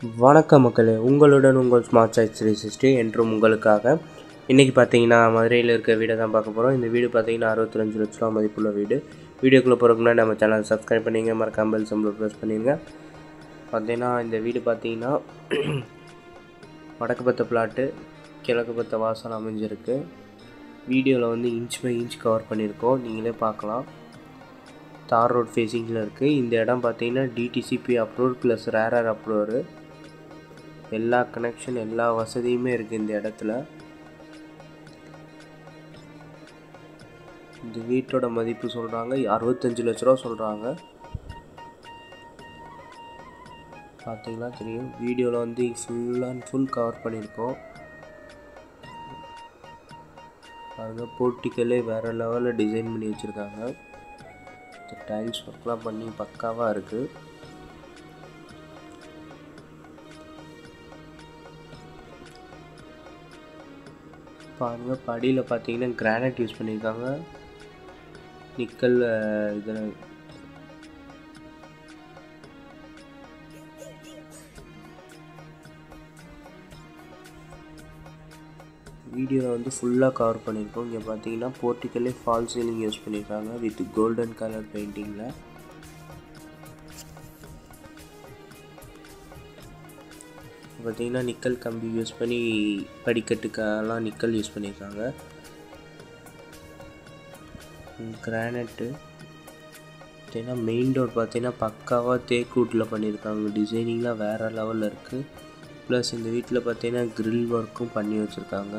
வணக்கம் மக்களே உங்களுடன் உங்கள் ஸ்மார்ட் சாய்ஸ் த்ரீ சிக்ஸ்டி என்றும் உங்களுக்காக இன்றைக்கி பார்த்தீங்கன்னா மதுரையில் இருக்க வீடை தான் பார்க்க போகிறோம் இந்த வீடு பார்த்தீங்கன்னா அறுபத்தஞ்சு லட்ச ரூபா மதிப்புள்ள வீடு வீடியோக்குள்ளே போகிறதுக்கு முன்னாடி நம்ம சேனல் சப்ஸ்கிரைப் பண்ணிங்க மறக்காம பெல் சிம்பிள் ப்ரெஸ் பண்ணிடுங்க பார்த்தீங்கன்னா இந்த வீடு பார்த்தீங்கன்னா வடக்கு பத்த பிளாட்டு கிழக்கு பத்த வாசல் அமைஞ்சிருக்கு வீடியோவில் வந்து இன்ச் பை இன்ச் கவர் பண்ணியிருக்கோம் நீங்களே பார்க்கலாம் தார் ரோட் ஃபேஸிங்கில் இருக்குது இந்த இடம் பார்த்தீங்கன்னா DTCP approve plus RERA approver எல்லா கனெக்ஷன் எல்லா வசதியுமே இருக்குது இந்த இடத்துல இந்த வீட்டோட மதிப்பு சொல்கிறாங்க அறுபத்தஞ்சு லட்ச ரூபா சொல்கிறாங்க பார்த்தீங்கன்னா தெரியும் வீடியோவில் வந்து ஃபுல் அண்ட் ஃபுல் கவர் பண்ணியிருக்கோம் பாருங்கள் போர்ட்டிக்கலே வேறு லெவலில் டிசைன் பண்ணி வச்சுருக்காங்க டைல்ஸ் ஒர்க்லாம் பண்ணி பக்காவாக இருக்குது பாருங்க படியில் பார்த்தீங்கன்னா கிரானைட் யூஸ் பண்ணியிருக்காங்க நிக்கல் இதில் வீடியோவில் வந்து ஃபுல்லாக கவர் பண்ணியிருக்கோம் இங்கே பார்த்தீங்கன்னா போர்ட்டிக்கலே ஃபால் சீலிங் யூஸ் பண்ணியிருக்காங்க வித் கோல்டன் கலர் பெயிண்டிங்கில் பார்த்தீங்கன்னா நிக்கல் கம்பி யூஸ் பண்ணி படிக்கட்டுக்கெல்லாம் நிக்கல் யூஸ் பண்ணியிருக்காங்க கிரானைட்டு பார்த்தீங்கன்னா மெயின் டோர் பார்த்தீங்கன்னா பக்காவாக தேக்கூட்டில் பண்ணியிருக்காங்க டிசைனிங்லாம் வேறு லெவலில் இருக்குது ப்ளஸ் இந்த வீட்டில் பார்த்தீங்கன்னா க்ரில் ஒர்க்கும் பண்ணி வச்சுருக்காங்க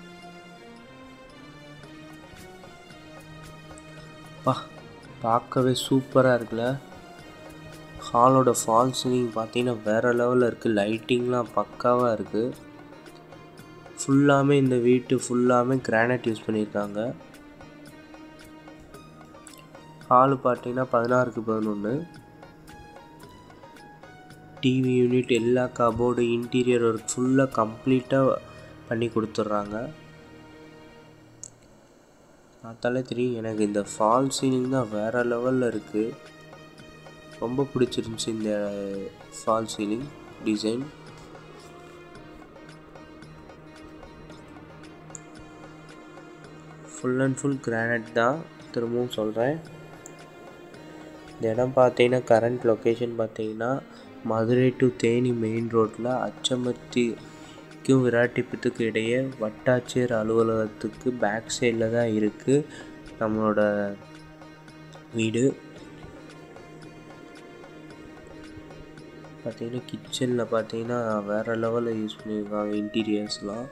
பா பார்க்கவே சூப்பராக இருக்குல்ல ஹாலோட ஃபால் சீலிங் பார்த்தீங்கன்னா வேறு லெவலில் இருக்குது லைட்டிங்லாம் பக்காவாக இருக்குது ஃபுல்லாமே இந்த வீட்டு ஃபுல்லாமே கிரானைட் யூஸ் பண்ணியிருக்காங்க ஹாலு பார்த்தீங்கன்னா பதினாறுக்கு பதினொன்று டிவி யூனிட் எல்லா கபோர்டு இன்டீரியர் ஒர்க் ஃபுல்லாக கம்ப்ளீட்டாக பண்ணி கொடுத்துட்றாங்க பார்த்தாலே தெரியும் எனக்கு இந்த ஃபால் சீலிங் தான் வேறு லெவலில் இருக்குது ரொம்ப பிடிச்சிருந்துச்சி இந்த false ceiling design full and full granite தான் திரும்பவும் சொல்கிறேன் இந்த இடம் பார்த்தீங்கன்னா கரண்ட் லொக்கேஷன் பார்த்தீங்கன்னா மதுரை டு தேனி மெயின் ரோட்டில் அச்சமத்திக்கும் விராட்டிப்பத்துக்கு இடையே வட்டாட்சியர் அலுவலகத்துக்கு பேக் சைடில் தான் இருக்குது நம்மளோட வீடு பார்த்தீங்கன்னா கிச்சனில் பார்த்தீங்கன்னா வேறு லெவலில் யூஸ் பண்ணியிருக்காங்க இன்டீரியர்ஸ்லாம்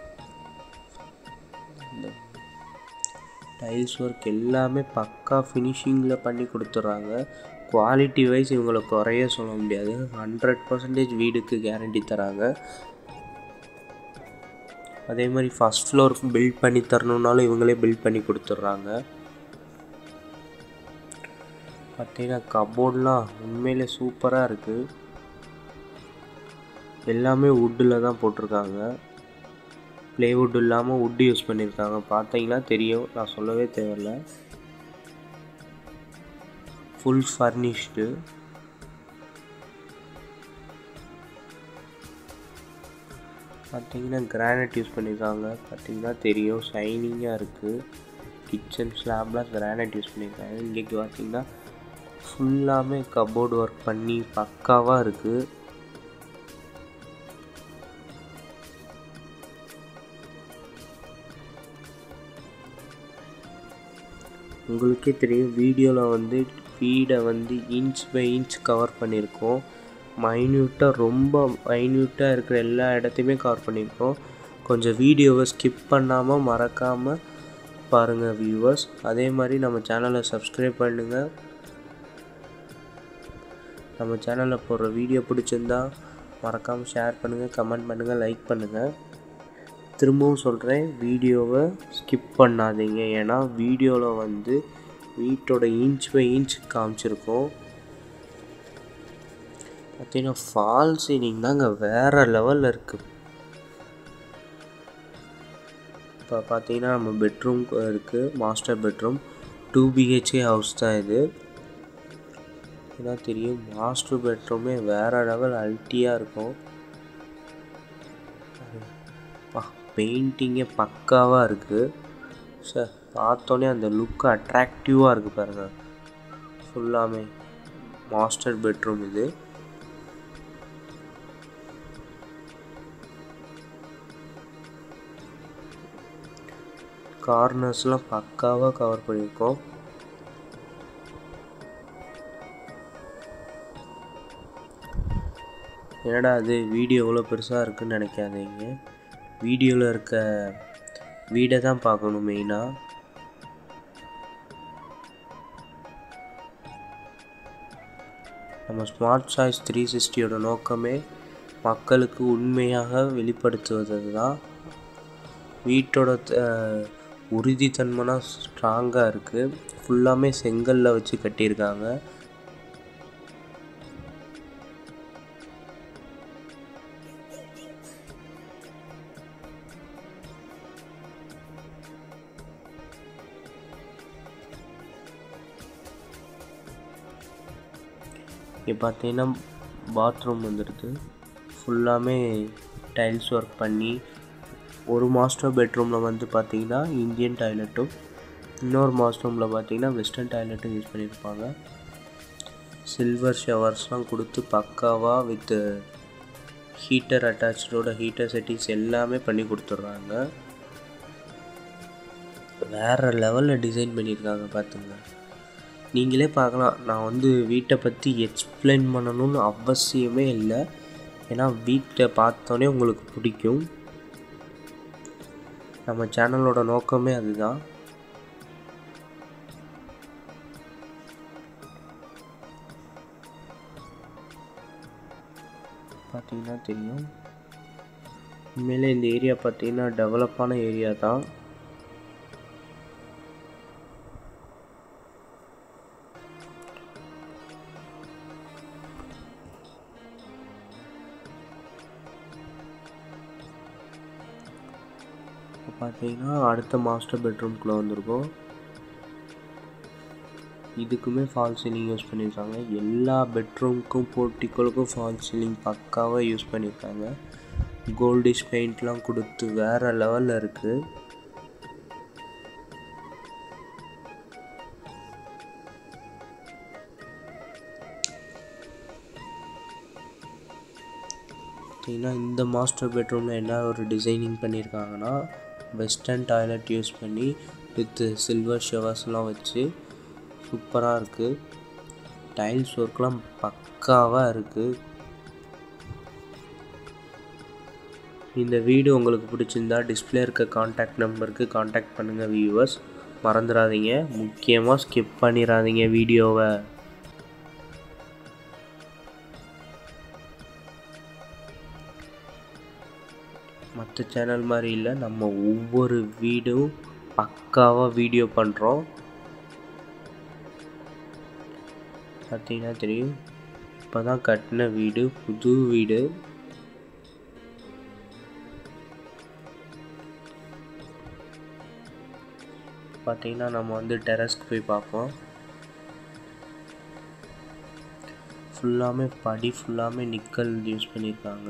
இந்த டைல்ஸ் ஒர்க் எல்லாமே பக்கா ஃபினிஷிங்கில் பண்ணி கொடுத்துட்றாங்க குவாலிட்டி வைஸ் இவங்களை குறைய சொல்ல முடியாது ஹண்ட்ரட் பர்சன்டேஜ் வீடுக்கு கேரண்டி தராங்க அதே மாதிரி ஃபஸ்ட் ஃப்ளோர் பில்ட் பண்ணி தரணுன்னாலும் இவங்களே பில்ட் பண்ணி கொடுத்துட்றாங்க பார்த்தீங்கன்னா கபோர்ட்லாம் உண்மையிலே சூப்பராக இருக்குது எல்லாமே வுட்டில் தான் போட்டிருக்காங்க ப்ளேவுட் இல்லாமல் வுட்டு யூஸ் பண்ணியிருக்காங்க பார்த்தீங்கன்னா தெரியும் நான் சொல்லவே தேவையில்ல ஃபுல் ஃபர்னிஷ்டு பார்த்தீங்கன்னா கிரானைட் யூஸ் பண்ணியிருக்காங்க பார்த்தீங்கன்னா தெரியும் ஷைனிங்காக இருக்குது கிச்சன் ஸ்லாப்லாம் கிரானைட் யூஸ் பண்ணியிருக்காங்க இங்கே பார்த்தீங்கன்னா ஃபுல்லாமே கபோர்டு ஒர்க் பண்ணி பக்காவாக இருக்குது உங்களுக்கே தெரியும் வீடியோவில் வந்து வீடை வந்து இன்ச் பை இன்ச் கவர் பண்ணியிருக்கோம் மைன்யூட்டாக ரொம்ப மைன்யூட்டாக இருக்கிற எல்லா இடத்தையுமே கவர் பண்ணியிருக்கோம் கொஞ்சம் வீடியோவை ஸ்கிப் பண்ணாமல் மறக்காமல் பாருங்கள் வியூவர்ஸ் அதே மாதிரி நம்ம சேனலை சப்ஸ்கிரைப் பண்ணுங்கள் நம்ம சேனலில் போடுற வீடியோ பிடிச்சிருந்தா மறக்காமல் ஷேர் பண்ணுங்கள் கமெண்ட் பண்ணுங்கள் லைக் பண்ணுங்கள் திரும்பவும் சொல்கிறேன் வீடியோவை ஸ்கிப் பண்ணாதீங்க ஏன்னா வீடியோவில் வந்து வீட்டோட இன்ச் பை இன்ச் காமிச்சிருக்கோம் பார்த்தீங்கன்னா ஃபால் சீலிங் தாங்க வேறு லெவலில் இருக்குது இப்போ பார்த்தீங்கன்னா நம்ம பெட்ரூம் இருக்குது master bedroom two BHK house தான் இது பார்த்தீங்கன்னா தெரியும் மாஸ்டர் பெட்ரூமே வேறு லெவல் அல்ட்டியாக இருக்கும் பெயிண்டிங்கே பக்காவாக இருக்குது சார் பார்த்தோன்னே அந்த லுக்கு அட்ராக்டிவாக இருக்குது பாருங்கள் ஃபுல்லாமே மாஸ்டர் பெட்ரூம் இது கார்னர்ஸ்லாம் பக்காவாக கவர் பண்ணியிருக்கோம் என்னடா அது வீடியோ எவ்வளோ பெருசாக இருக்குன்னு நினைக்காதீங்க வீடியோவில் இருக்க வீடை தான் பார்க்கணும் மெயினாக நம்ம ஸ்மார்ட் சாய்ஸ் த்ரீ சிக்ஸ்டியோட நோக்கமே மக்களுக்கு உண்மையாக வெளிப்படுத்துவது தான் வீட்டோட உறுதித்தன்மைனா ஸ்ட்ராங்காக இருக்குது ஃபுல்லாமே செங்கல்ல வச்சு கட்டியிருக்காங்க இங்கே பார்த்தீங்கன்னா பாத்ரூம் வந்துடுது ஃபுல்லாமே டைல்ஸ் ஒர்க் பண்ணி ஒரு மாஸ்டர் பெட்ரூமில் வந்து பார்த்தீங்கன்னா இந்தியன் டாய்லெட்டும் இன்னொரு மாஸ்டர் பார்த்தீங்கன்னா வெஸ்டர்ன் டாய்லெட்டும் யூஸ் பண்ணியிருப்பாங்க சில்வர் ஷவர்ஸ்லாம் கொடுத்து பக்காவாக வித் ஹீட்டர் அட்டாச்சோட ஹீட்டர் செட்டிங்ஸ் எல்லாமே பண்ணி கொடுத்துட்றாங்க வேறு லெவலில் டிசைன் பண்ணியிருக்காங்க பார்த்துங்க நீங்களே பார்க்கலாம் நான் வந்து வீட்டை பற்றி எக்ஸ்பிளைன் பண்ணணும்னு அவசியமே இல்லை ஏன்னா வீட்டை பார்த்தோன்னே உங்களுக்கு பிடிக்கும் நம்ம சேனலோட நோக்கமே அதுதான் பார்த்தீங்கன்னா தெரியும் உண்மையிலே இந்த ஏரியா பார்த்தீங்கன்னா டெவலப்பான ஏரியா தான் இப்போ பார்த்தீங்கன்னா அடுத்த மாஸ்டர் பெட்ரூம்குள்ளே வந்திருக்கோம் இதுக்குமே ஃபால் சீலிங் யூஸ் பண்ணியிருக்காங்க எல்லா பெட்ரூம்க்கும் போர்ட்டிக்கோலுக்கும் ஃபால் சீலிங் பக்காவாக யூஸ் பண்ணியிருக்காங்க கோல்டிஷ் பெயிண்ட்லாம் கொடுத்து வேறு லெவலில் இருக்குது பார்த்தீங்கன்னா இந்த மாஸ்டர் பெட்ரூமில் என்ன ஒரு டிசைனிங் பண்ணியிருக்காங்கன்னா வெஸ்டர்ன் டாய்லெட் யூஸ் பண்ணி வித் சில்வர் ஷவர்ஸ்லாம் வச்சு சூப்பராக இருக்குது டைல்ஸ் ஒர்க்லாம் பக்காவாக இருக்குது இந்த வீடு உங்களுக்கு பிடிச்சிருந்தா டிஸ்பிளே இருக்க காண்டாக்ட் நம்பருக்கு காண்டாக்ட் பண்ணுங்கள் வியூவர்ஸ் மறந்துடாதீங்க முக்கியமாக ஸ்கிப் பண்ணிடாதீங்க வீடியோவை மற்ற சேனல் மாதிரி இல்லை நம்ம ஒவ்வொரு வீடும் பக்காவாக வீடியோ பண்ணுறோம் பார்த்தீங்கன்னா தெரியும் இப்போ தான் கட்டின வீடு புது வீடு பார்த்தீங்கன்னா நம்ம வந்து டெரஸ்க்கு போய் பார்ப்போம் ஃபுல்லாமே படி ஃபுல்லாமே நிக்கல் யூஸ் பண்ணியிருக்காங்க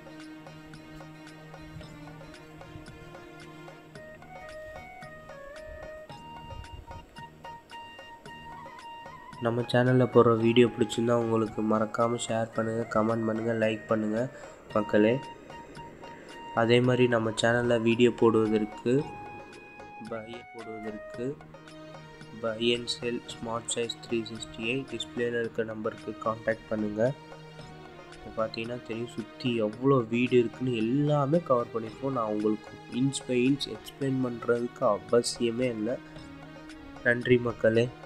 நம்ம சேனலில் போடுற வீடியோ பிடிச்சிருந்தா உங்களுக்கு மறக்காமல் ஷேர் பண்ணுங்கள் கமெண்ட் பண்ணுங்கள் லைக் பண்ணுங்கள் மக்களே அதே மாதிரி நம்ம சேனலில் வீடியோ போடுவதற்கு பை போடுவதற்கு பை and cell smart size three sixty eight டிஸ்பிளேல இருக்க நம்பருக்கு காண்டாக்ட் பண்ணுங்கள் இப்போ பார்த்தீங்கன்னா தெரியும் சுற்றி எவ்வளோ வீடு இருக்குன்னு எல்லாமே கவர் பண்ணியிருக்கோம் நான் உங்களுக்கு இன்ச் பை இன்ச் எக்ஸ்பிளைன் பண்ணுறதுக்கு அவசியமே இல்லை நன்றி மக்களே